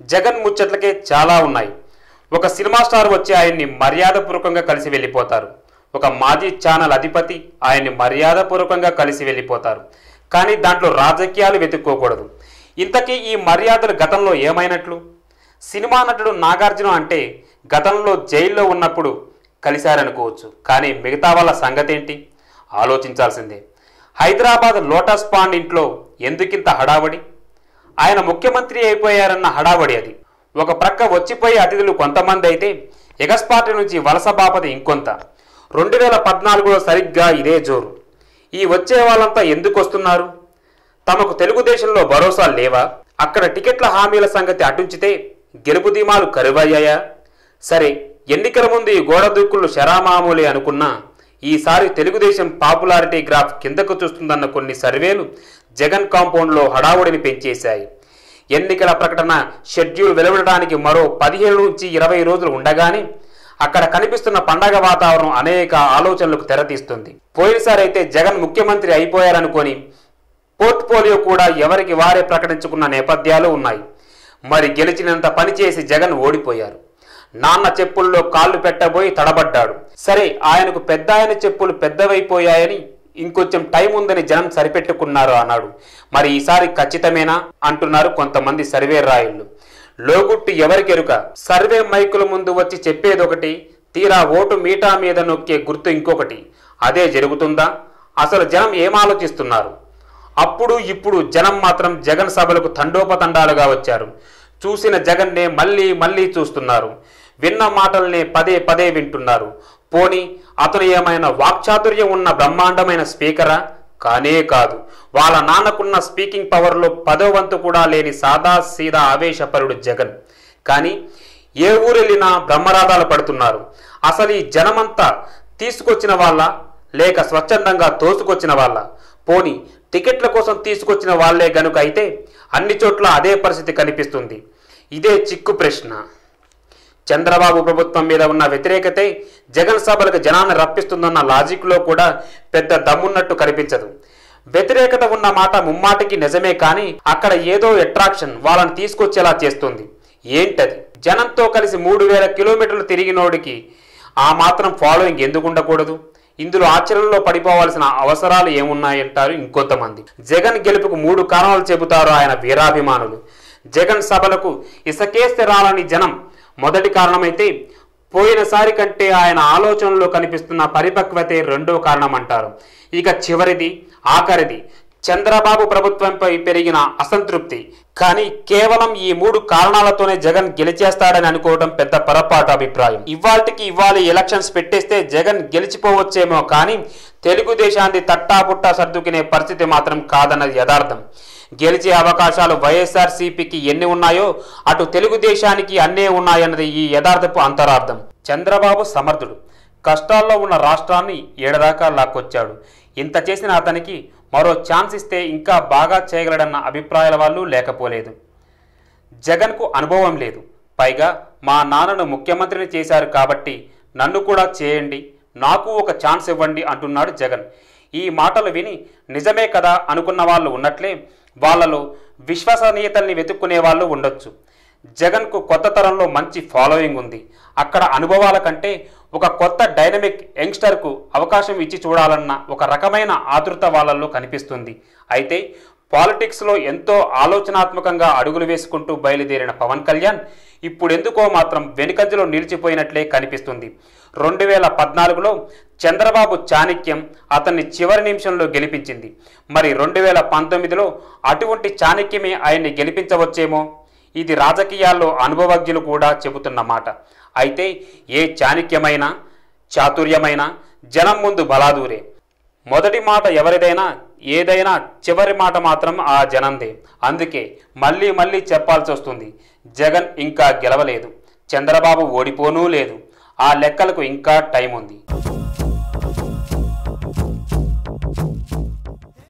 జగన్ ముచ్చట్లకే చాలా ఉన్నాయి ఒక సినిమా స్టార్ వచ్చి ఆయన్ని మర్యాదపూర్వకంగా కలిసి వెళ్ళిపోతారు ఒక మాజీ ఛానల్ అధిపతి ఆయన్ని మర్యాదపూర్వకంగా కలిసి వెళ్ళిపోతారు కానీ దాంట్లో రాజకీయాలు వెతుక్కోకూడదు ఇంతకీ ఈ మర్యాదలు గతంలో ఏమైనట్లు సినిమా నటుడు నాగార్జున అంటే గతంలో జైల్లో ఉన్నప్పుడు కలిశారనుకోవచ్చు కానీ మిగతా వాళ్ళ సంగతి ఏంటి ఆలోచించాల్సిందే హైదరాబాద్ లోటస్ పాండ్ ఇంట్లో ఎందుకింత హడావడి ఆయన ముఖ్యమంత్రి అయిపోయారన్న హడావడి అది ఒక ప్రక్క వచ్చిపోయే అతిథులు కొంతమంది అయితే ఎగస్పాటి నుంచి వలస బాపతి ఇంకొంత రెండు వేల పద్నాలుగులో సరిగ్గా ఇదే జోరు ఈ వచ్చే వాళ్ళంతా ఎందుకు వస్తున్నారు తమకు తెలుగుదేశంలో భరోసా లేవా అక్కడ టికెట్ల హామీల సంగతి అటుంచితే గెలుపు ధీమాలు కరువయ్యాయా సరే ఎన్నికల ముందు ఈ గోడ దూకులు శరామామూలే అనుకున్నా ఈసారి తెలుగుదేశం పాపులారిటీ గ్రాఫ్ కిందకు చూస్తుందన్న కొన్ని సర్వేలు జగన్ కాంపౌండ్లో హడావుడిని పెంచేశాయి ఎన్నికల ప్రకటన షెడ్యూల్ వెలువడడానికి మరో పదిహేను నుంచి ఇరవై రోజులు ఉండగానే అక్కడ కనిపిస్తున్న పండగ వాతావరణం అనేక ఆలోచనలకు తెరతీస్తుంది పోయినసారి అయితే జగన్ ముఖ్యమంత్రి అయిపోయారనుకొని పోర్ట్ఫోలియో కూడా ఎవరికి వారే ప్రకటించుకున్న నేపథ్యాలు ఉన్నాయి మరి గెలిచినంత పనిచేసి జగన్ ఓడిపోయారు నాన్న చెప్పుల్లో కాళ్ళు పెట్టబోయి తడబడ్డాడు సరే ఆయనకు పెద్ద ఆయన చెప్పులు పెద్దవైపోయాయని ఇంకొంచెం టైం ఉందని జనం సరిపెట్టుకున్నారు అన్నాడు మరి ఈసారి ఖచ్చితమేనా అంటున్నారు కొంతమంది సర్వే రాయుళ్ళు లోగుట్టు ఎవరికెరుక సర్వే మైకుల ముందు వచ్చి చెప్పేదొకటి తీరా ఓటు మీటా మీద నొక్కే గుర్తు ఇంకొకటి అదే జరుగుతుందా అసలు జనం ఏం ఆలోచిస్తున్నారు అప్పుడు ఇప్పుడు జనం మాత్రం జగన్ సభలకు తండోపతండాలుగా వచ్చారు చూసిన జగన్నే మళ్ళీ మళ్ళీ చూస్తున్నారు విన్న మాటల్నే పదే పదే వింటున్నారు పోని అతను ఏమైనా వాక్చాతుర్యం ఉన్న బ్రహ్మాండమైన స్పీకరా కానే కాదు వాళ్ళ నాన్నకున్న స్పీకింగ్ పవర్లో పదో వంతు కూడా లేని సాదా సీదా ఆవేశపరుడు జగన్ కానీ ఏ ఊరెళ్ళినా బ్రహ్మరాధాలు పడుతున్నారు అసలు ఈ జనమంతా తీసుకొచ్చిన వాళ్ళ లేక స్వచ్ఛందంగా తోసుకొచ్చిన వాళ్ళ పోని టికెట్ల కోసం తీసుకొచ్చిన వాళ్ళే గనుక అయితే అన్ని చోట్ల అదే పరిస్థితి కనిపిస్తుంది ఇదే చిక్కు ప్రశ్న చంద్రబాబు ప్రభుత్వం మీద ఉన్న వ్యతిరేకతే జగన్ సభలకు జనాన్ని రప్పిస్తుందన్న లాజిక్లో కూడా పెద్ద దమ్మున్నట్టు కనిపించదు వ్యతిరేకత ఉన్న మాట ముమ్మాటికి నిజమే కానీ అక్కడ ఏదో అట్రాక్షన్ వాళ్ళని తీసుకొచ్చేలా చేస్తుంది ఏంటది జనంతో కలిసి మూడు వేల కిలోమీటర్లు తిరిగినోడికి ఆ మాత్రం ఫాలోయింగ్ ఎందుకు ఉండకూడదు ఇందులో ఆచరణలో పడిపోవాల్సిన అవసరాలు ఏమున్నాయంటారు ఇంకొంతమంది జగన్ గెలుపుకు మూడు కారణాలు చెబుతారు ఆయన వీరాభిమానులు జగన్ సభలకు ఇసకేస్తే రాలని జనం మొదటి కారణమైతే పోయినసారి కంటే ఆయన ఆలోచనలో కనిపిస్తున్న పరిపక్వతే రెండో కారణం అంటారు ఇక చివరిది ఆఖరిది చంద్రబాబు ప్రభుత్వంపై పెరిగిన అసంతృప్తి కానీ కేవలం ఈ మూడు కారణాలతోనే జగన్ గెలిచేస్తాడని అనుకోవడం పెద్ద పొరపాటు అభిప్రాయం ఇవాళకి ఇవాళ ఎలక్షన్స్ పెట్టేస్తే జగన్ గెలిచిపోవచ్చేమో కానీ తెలుగుదేశాన్ని తట్టాపుట్టా సర్దుకునే పరిస్థితి మాత్రం కాదన్నది యథార్థం గెలిచే అవకాశాలు వైఎస్ఆర్సీపీకి ఎన్ని ఉన్నాయో అటు తెలుగుదేశానికి అన్నే ఉన్నాయన్నది ఈ యథార్థపు అంతరార్థం చంద్రబాబు సమర్థుడు కష్టాల్లో ఉన్న రాష్ట్రాన్ని ఏడదాకా లాక్కొచ్చాడు ఇంత చేసిన అతనికి మరో ఛాన్స్ ఇస్తే ఇంకా బాగా చేయగలడన్న అభిప్రాయాల వాళ్ళు లేకపోలేదు జగన్కు అనుభవం లేదు పైగా మా నాన్నను ముఖ్యమంత్రిని చేశారు కాబట్టి నన్ను కూడా చేయండి నాకు ఒక ఛాన్స్ ఇవ్వండి అంటున్నాడు జగన్ ఈ మాటలు విని నిజమే కదా అనుకున్న వాళ్ళు ఉన్నట్లే వాళ్ళలో విశ్వసనీయతల్ని వెతుక్కునే వాళ్ళు ఉండొచ్చు జగన్కు కొత్త తరంలో మంచి ఫాలోయింగ్ ఉంది అక్కడ అనుభవాల కంటే ఒక కొత్త డైనమిక్ యంగ్స్టర్కు అవకాశం ఇచ్చి చూడాలన్న ఒక రకమైన ఆతృత వాళ్ళల్లో కనిపిస్తుంది అయితే పాలిటిక్స్లో ఎంతో ఆలోచనాత్మకంగా అడుగులు వేసుకుంటూ బయలుదేరిన పవన్ కళ్యాణ్ ఇప్పుడెందుకో మాత్రం వెనుకంజలో నిలిచిపోయినట్లే కనిపిస్తుంది రెండు వేల పద్నాలుగులో చంద్రబాబు చాణక్యం అతన్ని చివరి నిమిషంలో గెలిపించింది మరి రెండు వేల పంతొమ్మిదిలో అటువంటి చాణక్యమే ఆయన్ని గెలిపించవచ్చేమో ఇది రాజకీయాల్లో అనుభవజ్ఞులు కూడా చెబుతున్న మాట అయితే ఏ చాణక్యమైనా చాతుర్యమైనా జనం ముందు బలాదూరే మొదటి మాట ఎవరిదైనా ఏదైనా చివరి మాట మాత్రం ఆ జనందే అందుకే మళ్ళీ మళ్ళీ చెప్పాల్సి వస్తుంది జగన్ ఇంకా గెలవలేదు చంద్రబాబు ఓడిపోనూ లేదు ఆ లెక్కలకు ఇంకా టైం ఉంది